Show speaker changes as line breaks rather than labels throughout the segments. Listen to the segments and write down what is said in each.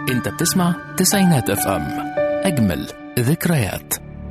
انت بتسمع تسعينات اف ام اجمل ذكريات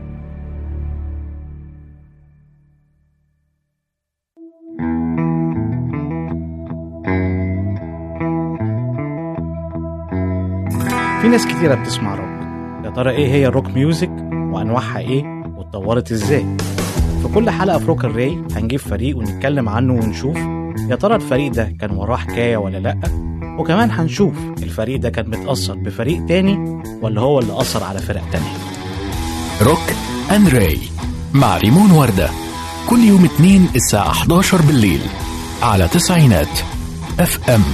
في ناس كتيرة بتسمع روك يا ترى ايه هي الروك ميوزك وانواعها ايه واتطورت ازاي في كل حلقة في روك الراي هنجيب فريق ونتكلم عنه ونشوف يا ترى الفريق ده كان وراه حكاية ولا لأ وكمان هنشوف الفريق ده كان متأثر بفريق تاني ولا هو اللي أثر على فرق تانية
روك اند راي مع ريمون وردة كل يوم اثنين الساعة 11 بالليل على تسعينات اف ام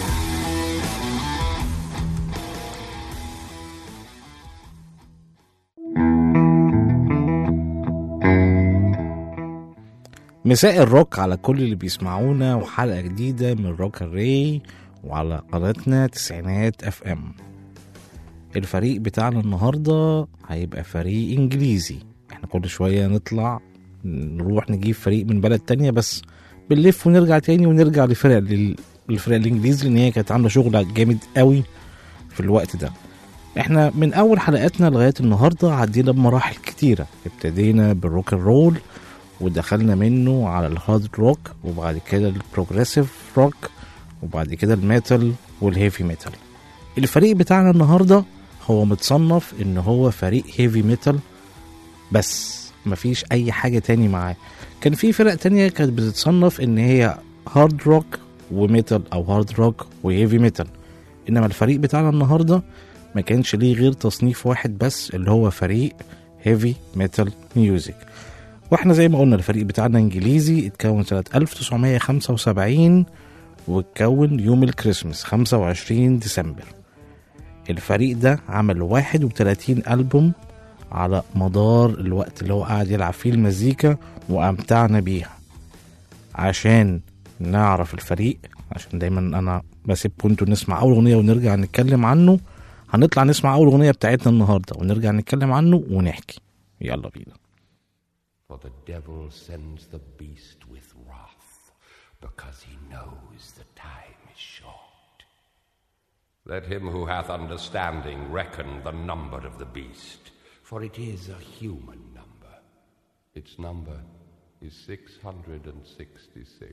مساء الروك على كل اللي بيسمعونا وحلقة جديدة من روك الراي وعلى قناتنا تسعينات اف ام الفريق بتاعنا النهاردة هيبقى فريق انجليزي احنا كل شوية نطلع نروح نجيب فريق من بلد تانية بس بنلف ونرجع تاني ونرجع لفرق لل- للفرق الانجليزي لان هي كانت عاملة شغل جامد قوي في الوقت ده احنا من اول حلقاتنا لغاية النهاردة عدينا بمراحل كتيرة ابتدينا بالروك الرول ودخلنا منه على الهارد روك وبعد كده البروجريسيف روك وبعد كده الميتال والهيفي ميتال الفريق بتاعنا النهارده هو متصنف ان هو فريق هيفي ميتال بس مفيش اي حاجة تاني معاه كان في فرق تانية كانت بتتصنف ان هي هارد روك وميتال او هارد روك وهيفي ميتال انما الفريق بتاعنا النهارده ما كانش ليه غير تصنيف واحد بس اللي هو فريق هيفي ميتال ميوزك واحنا زي ما قلنا الفريق بتاعنا انجليزي اتكون سنة 1975 واتكون يوم الكريسماس 25 ديسمبر الفريق ده عمل 31 ألبوم على مدار الوقت اللي هو قاعد يلعب فيه المزيكا وأمتعنا بيها عشان نعرف الفريق عشان دايما أنا بسيبكم انتوا نسمع أول أغنية ونرجع نتكلم عنه هنطلع نسمع أول أغنية بتاعتنا النهاردة ونرجع نتكلم عنه ونحكي يلا بينا
For the devil sends the beast with wrath, because he knows the time is short. Let him who hath understanding reckon the number of the beast, for it is a human number. Its number is 666.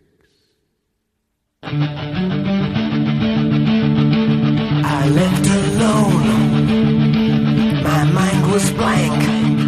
I left alone. My mind was blank.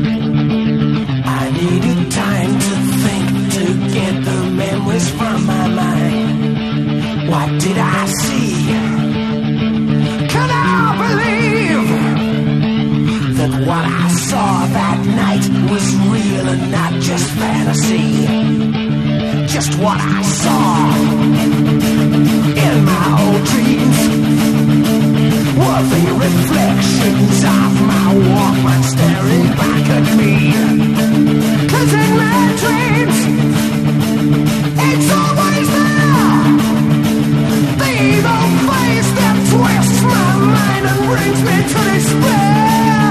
I needed time to think to get the memories from my mind. What did I see? Can I believe that what I saw that night was real and not just fantasy? Just what I saw in my old dreams were the reflections of my Walkman staring back at me. Cause in my dreams, it's always there. The evil face that twists my mind and brings me to despair.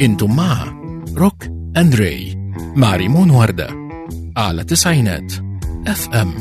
انتم مع روك اند راي مع ريمون وردة على تسعينات اف ام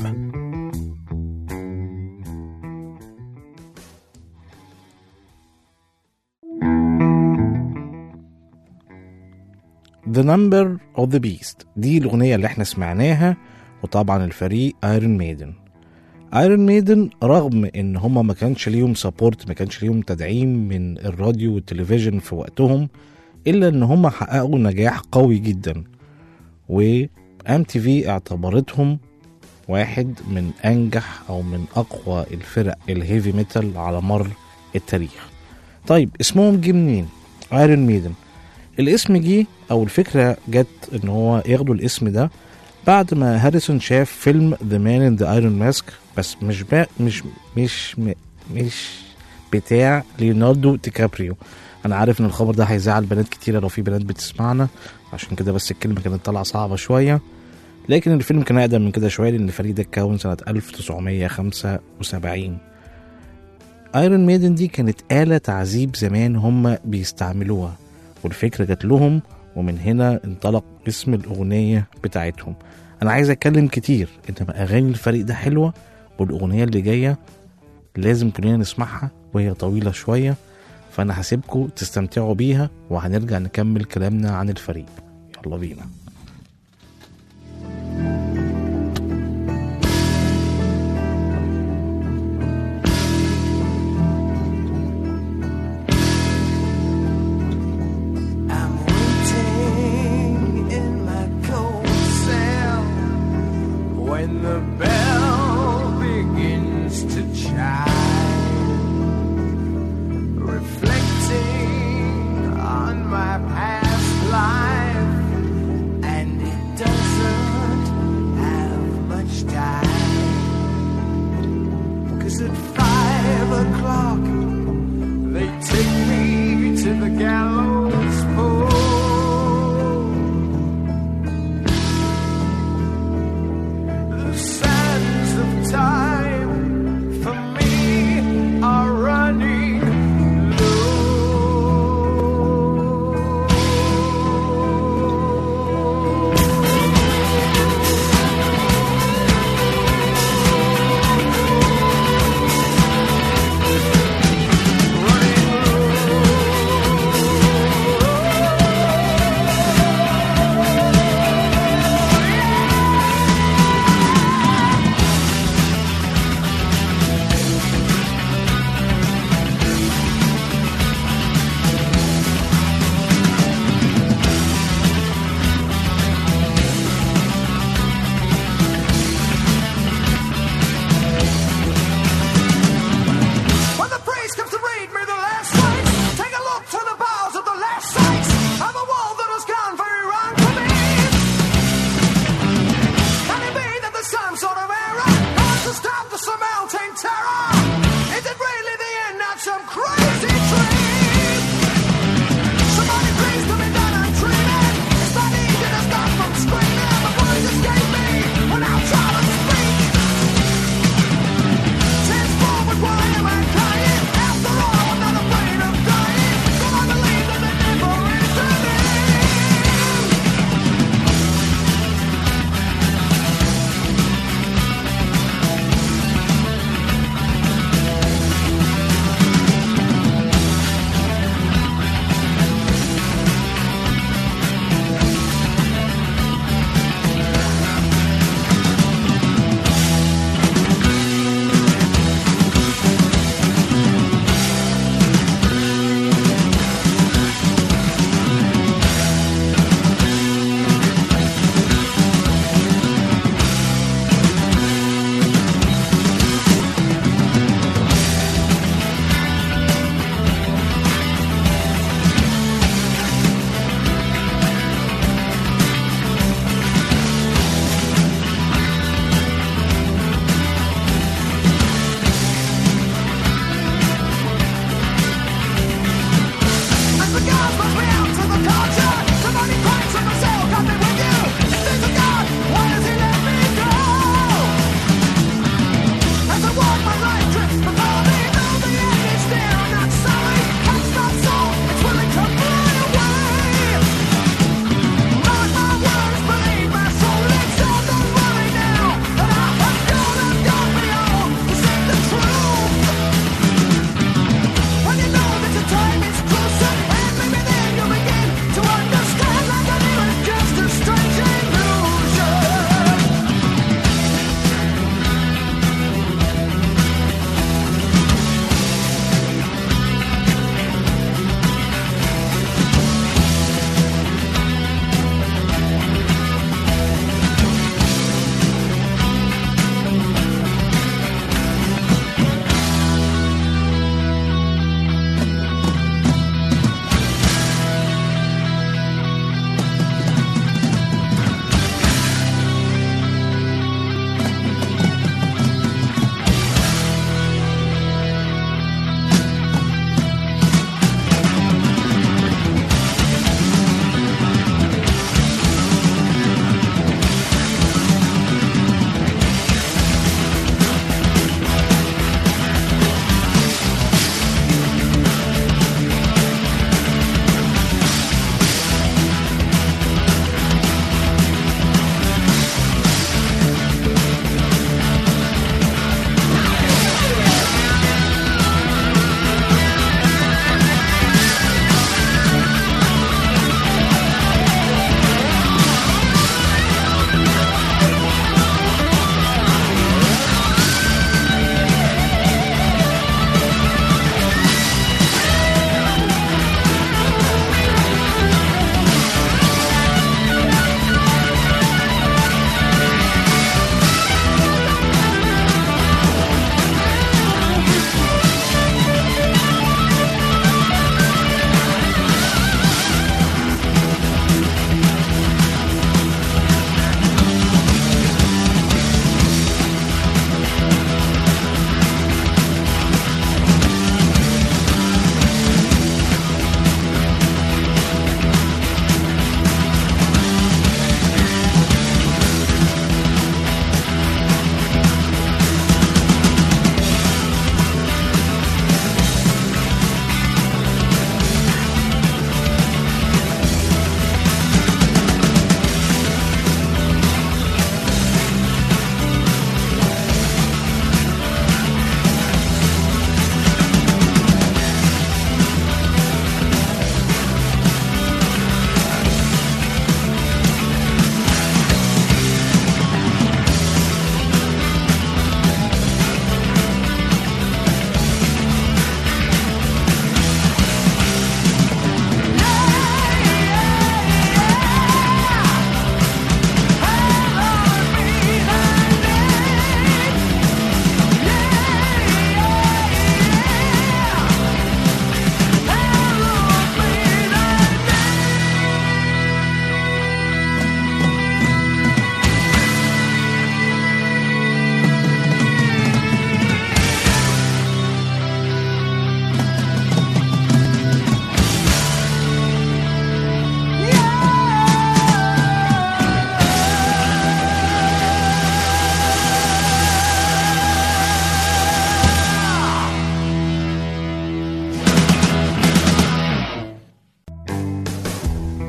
The Number of the Beast دي الأغنية اللي احنا سمعناها وطبعا الفريق ايرون ميدن ايرون ميدن رغم ان هما ما كانش ليهم سابورت ما كانش ليهم تدعيم من الراديو والتلفزيون في وقتهم الا ان هما حققوا نجاح قوي جدا و ام تي في اعتبرتهم واحد من انجح او من اقوى الفرق الهيفي ميتال على مر التاريخ طيب اسمهم جه منين ايرون ميدن الاسم جه او الفكره جت ان هو ياخدوا الاسم ده بعد ما هاريسون شاف فيلم ذا مان ان ذا ايرون ماسك بس مش با مش مش م- مش بتاع ليوناردو دي كابريو انا عارف ان الخبر ده هيزعل بنات كتيره لو في بنات بتسمعنا عشان كده بس الكلمه كانت طالعه صعبه شويه لكن الفيلم كان اقدم من كده شويه لان الفريق ده اتكون سنه 1975 ايرون ميدن دي كانت آلة تعذيب زمان هم بيستعملوها والفكرة جات لهم ومن هنا انطلق اسم الأغنية بتاعتهم أنا عايز أتكلم كتير إنما أغاني الفريق ده حلوة والأغنية اللي جاية لازم كلنا نسمعها وهي طويلة شوية فأنا هسيبكم تستمتعوا بيها وهنرجع نكمل كلامنا عن الفريق يلا بينا
I'm waiting in my cold cell when the bell begins to chime, reflecting on my past life, and it doesn't have much time. Cause at five o'clock they take me to the gallows pole. The sands of time for me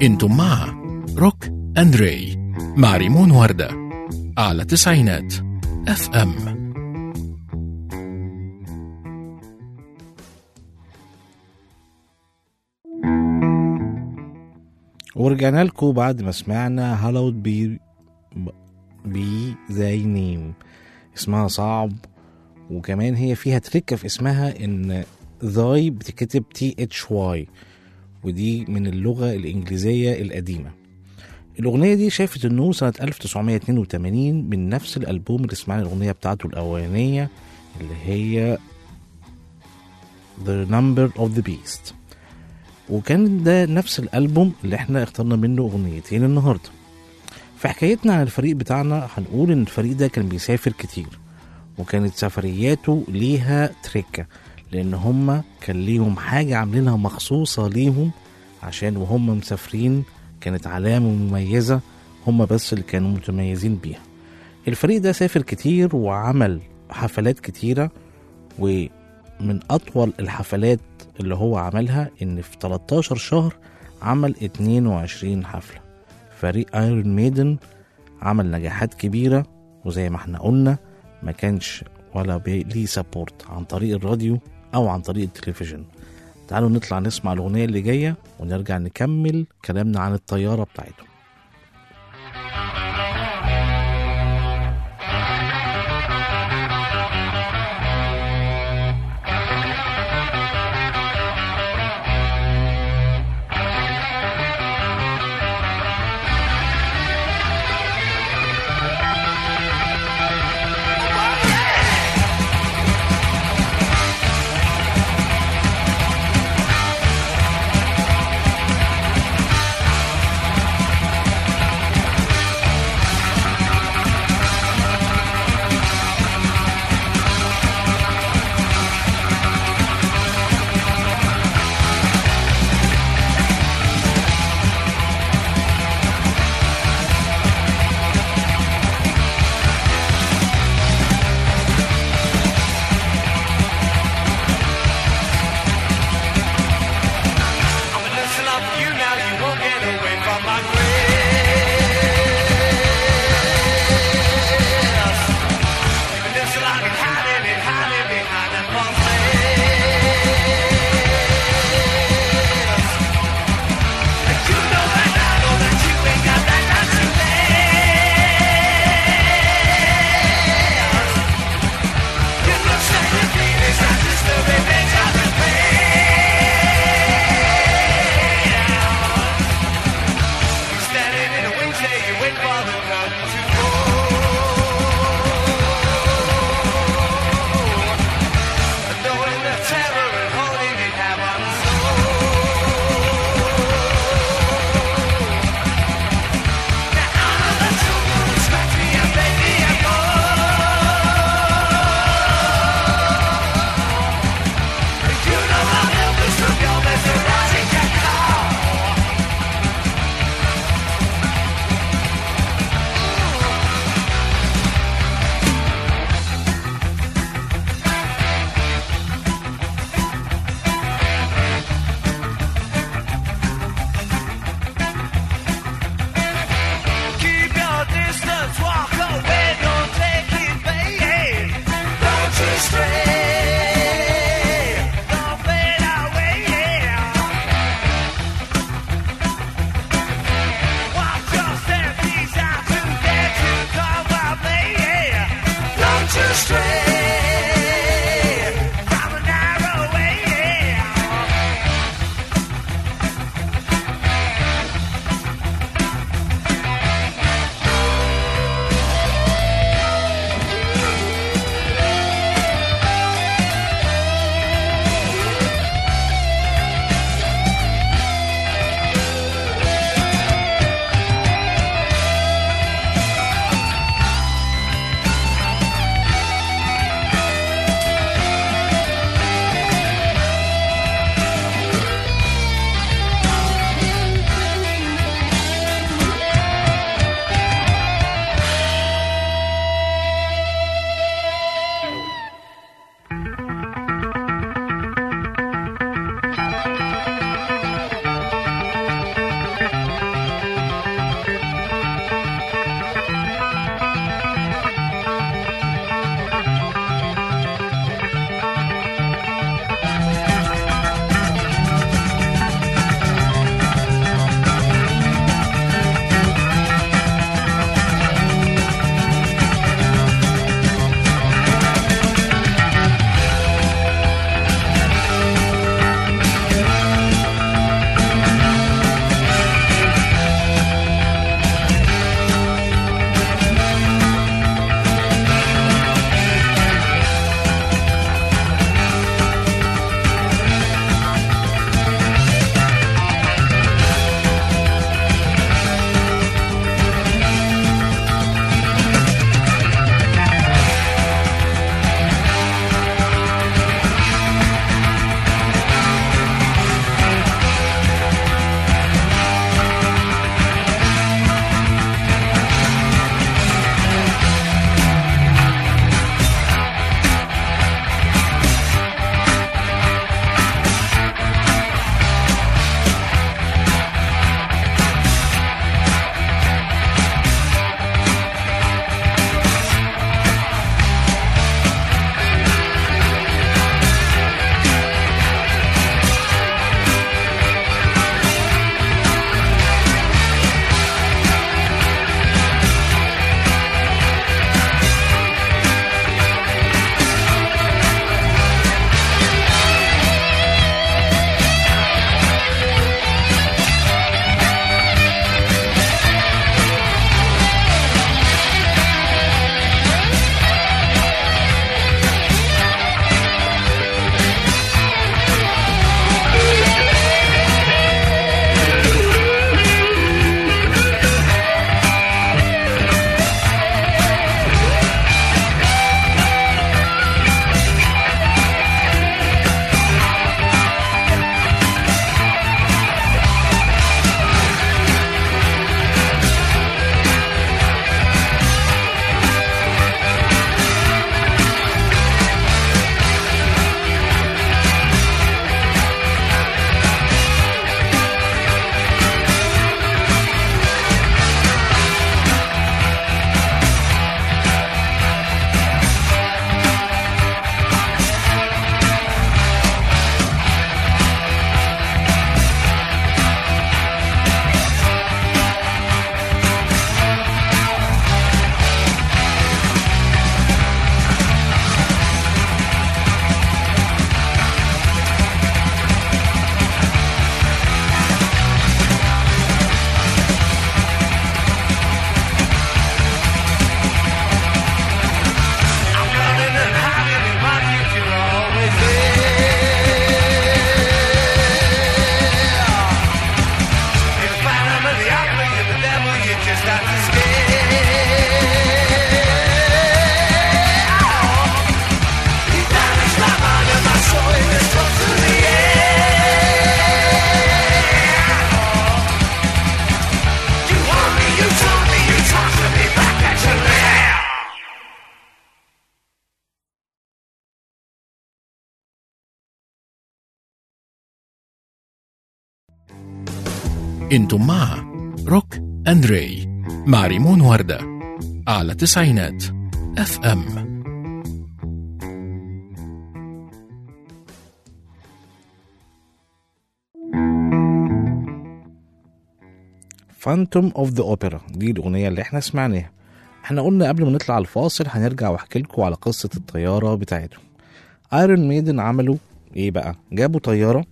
انتم مع روك اند راي مع ريمون وردة على تسعينات اف ام
ورجعنا لكم بعد ما سمعنا هالود بي بي زي نيم اسمها صعب وكمان هي فيها تركة في اسمها ان ذاي بتكتب تي اتش واي ودي من اللغة الإنجليزية القديمة الأغنية دي شافت النور سنة 1982 من نفس الألبوم اللي سمعنا الأغنية بتاعته الأولانية اللي هي The Number of the Beast وكان ده نفس الألبوم اللي احنا اخترنا منه أغنيتين النهاردة في حكايتنا عن الفريق بتاعنا هنقول إن الفريق ده كان بيسافر كتير وكانت سفرياته ليها تركة لأن هما كان ليهم حاجة عاملينها مخصوصة ليهم عشان وهم مسافرين كانت علامة مميزة هما بس اللي كانوا متميزين بيها الفريق ده سافر كتير وعمل حفلات كتيرة ومن أطول الحفلات اللي هو عملها إن في 13 شهر عمل 22 حفلة فريق ايرون ميدن عمل نجاحات كبيرة وزي ما احنا قلنا ما كانش ولا بي- ليه سبورت عن طريق الراديو أو عن طريق التلفزيون تعالوا نطلع نسمع الأغنية اللي جاية ونرجع نكمل كلامنا عن الطيارة بتاعتهم
I'm listen up for you now, you won't get away from my grace. Even if you like it, hiding it, hiding behind that false face. And you know that I know that you ain't got that nothing left. You look like your feelings are disturbing, they got the pain. Standing in a wheelchair, you wait for the curtain to fall. Knowing the terror and holding it have on the Now I know that you will respect me and make me a You know I'm helpless from your mesmerizing call. Keep your distance, walk away, don't take it, babe. Don't you stray, don't fade away. Watch your step, these are too dead to come my way. Don't you stray from a narrow way.
انتم مع روك اند راي مع ريمون وردة على تسعينات اف ام
فانتوم اوف ذا اوبرا دي الاغنيه اللي احنا سمعناها احنا قلنا قبل ما نطلع الفاصل هنرجع واحكي لكم على قصه الطياره بتاعتهم ايرون ميدن عملوا ايه بقى جابوا طياره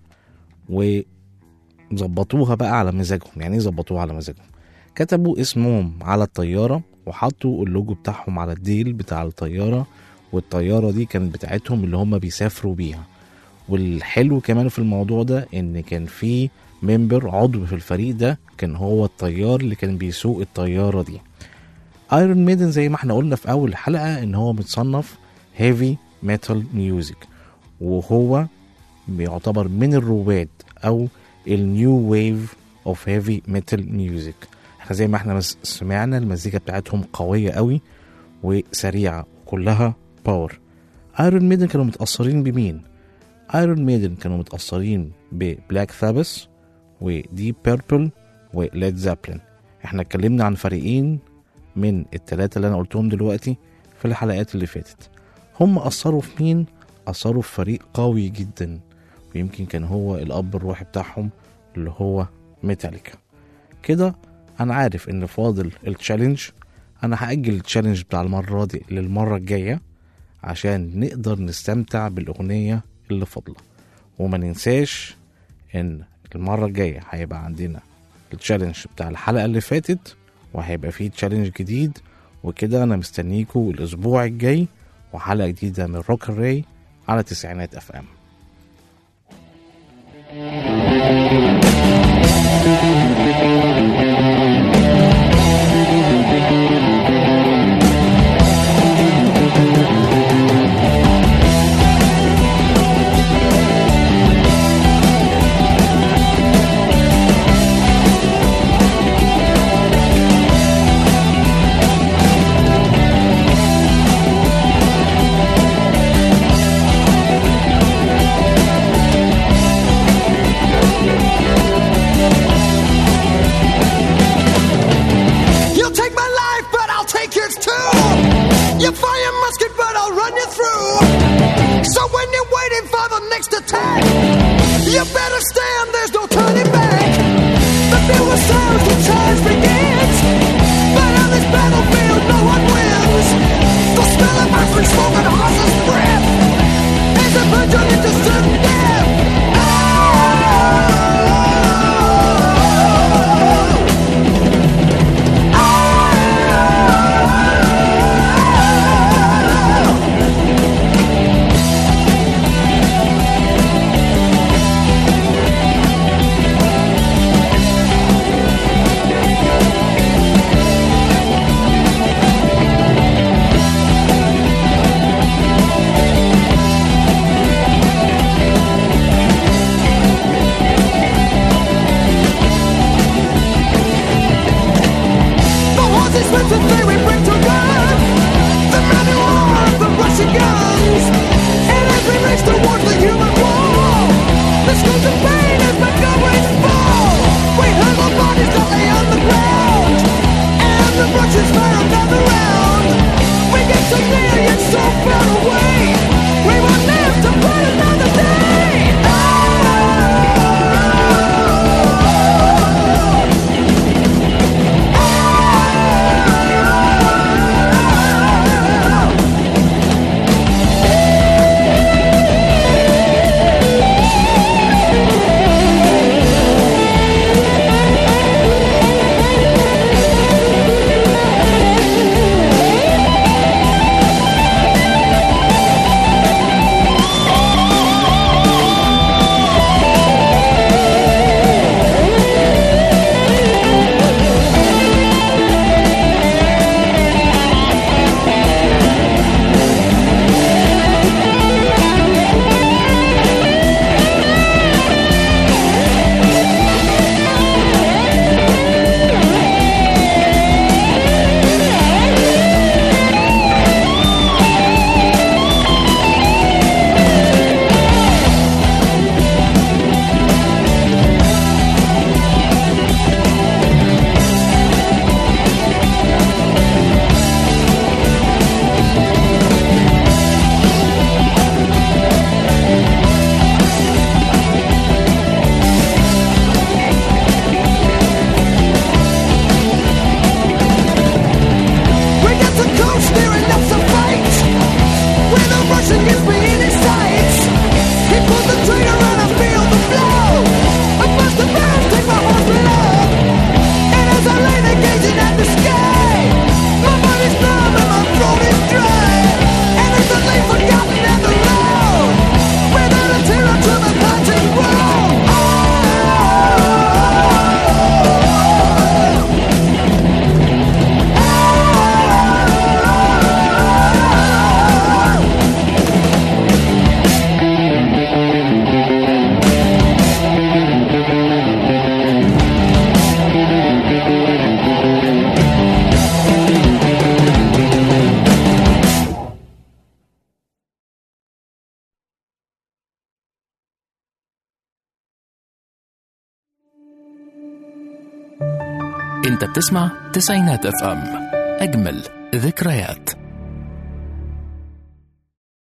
وظبطوها بقى على مزاجهم يعني ايه ظبطوها على مزاجهم كتبوا اسمهم على الطياره وحطوا اللوجو بتاعهم على الديل بتاع الطياره والطياره دي كانت بتاعتهم اللي هم بيسافروا بيها والحلو كمان في الموضوع ده ان كان في ممبر عضو في الفريق ده كان هو الطيار اللي كان بيسوق الطياره دي ايرون ميدن زي ما احنا قلنا في اول حلقه ان هو متصنف هيفي ميتال ميوزك وهو بيعتبر من الرواد او النيو ويف اوف هيفي ميتال ميوزك احنا زي ما احنا مس- سمعنا المزيكا بتاعتهم قويه قوي وسريعه كلها باور ايرون ميدن كانوا متاثرين بمين ايرون ميدن كانوا متاثرين ببلاك ثابس وديب بيربل وليد زابلين احنا اتكلمنا عن فريقين من التلاتة اللي انا قلتهم دلوقتي في الحلقات اللي فاتت هم اثروا في مين اثروا في فريق قوي جدا ويمكن كان هو الاب الروحي بتاعهم اللي هو ميتاليكا كده انا عارف ان فاضل التشالنج انا هاجل التشالنج بتاع المره دي للمره الجايه عشان نقدر نستمتع بالاغنيه اللي فاضله وما ننساش ان المره الجايه هيبقى عندنا التشالنج بتاع الحلقه اللي فاتت وهيبقى فيه تشالنج جديد وكده انا مستنيكوا الاسبوع الجاي وحلقه جديده من روك الراي على تسعينات اف ام
You'll take my life, but I'll take yours too. You fire musket, but I'll run you through. So when you're waiting for the next attack, you better stand, there's no turning back. The fewer sounds, the charge begins. But on this battlefield, no one wins. The smell of iron smoke and horse's breath is a virgin into certain death. Oh! The horses with the theory bring to run. The men who are the Russian guns. And as we race towards the human wall, the schools of pain as my going fall. We hurl our bodies till they on the ground. And the Russians fire another round. We get so near yet so far away. We will live to fight another day. Oh!
انت بتسمع تسعينات اف ام اجمل ذكريات